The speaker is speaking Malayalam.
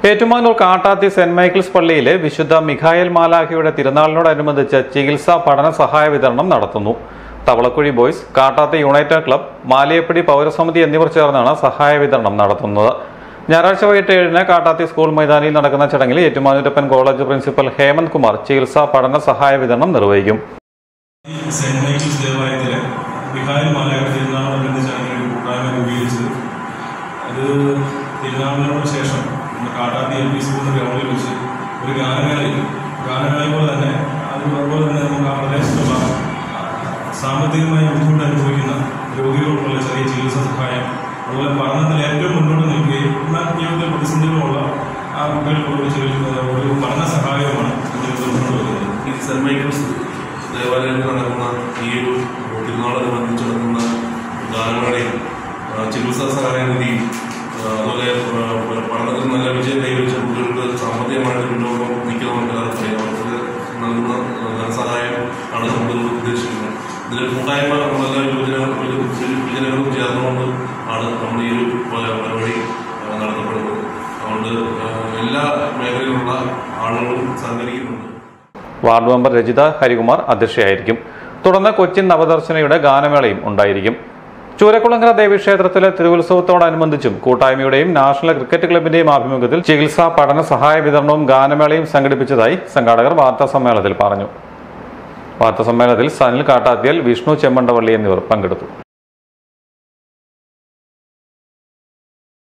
ഏറ്റുമാനൂർ കാട്ടാത്തി സെന്റ് മൈക്കിൾസ് പള്ളിയിലെ വിശുദ്ധ മിഖായൽ മാലാഖയുടെ തിരുനാളിനോടനുബന്ധിച്ച് ചികിത്സാ പഠന സഹായ വിതരണം നടത്തുന്നു Thavalakkuzhi boys Kattathi united club Maliyappadi പൗരസമിതി എന്നിവർ ചേർന്നാണ് സഹായ വിതരണം നടത്തുന്നത് ഞായറാഴ്ച വൈകിട്ട് ഏഴിന് കാട്ടാത്തി സ്കൂൾ മൈതാനിയിൽ നടക്കുന്ന ചടങ്ങിൽ ഏറ്റുമാനൂരപ്പൻ കോളേജ് പ്രിൻസിപ്പൽ ഹേമന്ത് കുമാർ ചികിത്സാ പഠന സഹായ വിതരണം നിർവഹിക്കും ഈ സെന്റ് മൈക്കിൾസ് ദേവാലയത്തിലെ മിഹായിൽ മാലയുടെ തിരുനാളിനോടനുബന്ധിച്ചാണ് ഈ ഒരു കൂട്ടായ്മ രൂപീകരിച്ചത് അത് തിരുനാളിനോട് ശേഷം നമ്മുടെ കാട്ടാത്തി എൽ പി സ്കൂളിന്റെ ഗ്രൗണ്ടിൽ വെച്ച് ഒരു ഗാനമേളയിൽ ഗാനമേള പോലെ തന്നെ അത് അതുപോലെ തന്നെ നമുക്ക് ആ പ്രദേശത്തുള്ള ആ, സാമ്പത്തികമായി ബുദ്ധിമുട്ട് അനുഭവിക്കുന്ന രോഗികൾക്കുള്ള ചെറിയ ചികിത്സാ സഹായം അതുപോലെ പഠനത്തിൽ ഏറ്റവും മുന്നോട്ട് നിൽക്കുകയും എന്നാൽ ജീവിതത്തിൽ പ്രതിസന്ധികളുമുള്ള ആ കുട്ടികൾക്കുള്ള ഒരു ചെറിയ ഒരു പഠന സഹായവുമാണ് ഇതിൽ മുന്നോട്ട് വരുന്നത് ഈ സെന്റ് മൈക്കിൾസ് ദേവാലയത്തിൽ നടക്കുന്ന ഈ ഒരു തിരുനാളനുബന്ധിച്ച് നടക്കുന്ന ഗാനമേളയും ആ, ചികിത്സാ സഹായ നിധിയും ആ, അതുപോലെ ആ, പഠനത്തിൽ നല്ല വിജയം കൈവരിച്ച കുട്ടികൾക്ക് സാമ്പത്തികമായിട്ട് മുന്നോട്ട് നിൽക്കുന്ന നമുക്ക് എല്ലാവർക്കും അറിയാം അവർക്ക് നൽകുന്ന ധനസഹായം ആണ് നമ്മൾ ഉദ്ദേശിക്കുന്നത് ഇതിൽ കൂട്ടായ്മ നമ്മളെല്ലാ യുവജനങ്ങളും യുവജനങ്ങളും ചേർന്നുകൊണ്ട് ആണ് നമ്മൾ ഈ ഒരു പരിപാടി ആ, നടത്തപ്പെടുന്നത് അതുകൊണ്ട് ആ, എല്ലാ മേഖലയിലുള്ള ആളുകളും സഹകരിക്കുന്നുണ്ട് വാർഡ് മെമ്പർ രജിത ഹരികുമാർ അധ്യക്ഷയായിരിക്കും തുടർന്ന് കൊച്ചിൻ നവദർശനയുടെ ഗാനമേളയും ഉണ്ടായിരിക്കും ചൂരക്കുളങ്ങര ദേവീക്ഷേത്രത്തിലെ തിരുവുത്സവത്തോടനുബന്ധിച്ചും കൂട്ടായ്മയുടെയും നാഷണൽ ക്രിക്കറ്റ് ക്ലബിന്റെയും ആഭിമുഖ്യത്തിൽ ചികിത്സാ പഠന സഹായ വിതരണവും ഗാനമേളയും സംഘടിപ്പിച്ചതായി സംഘാടകർ വാർത്താ സമ്മേളനത്തിൽ പറഞ്ഞു വാർത്താ സമ്മേളനത്തിൽ സനിൽ കാട്ടാത്തിയൽ വിഷ്ണു ചെമ്മണ്ടവള്ളി എന്നിവർ പങ്കെടുത്തു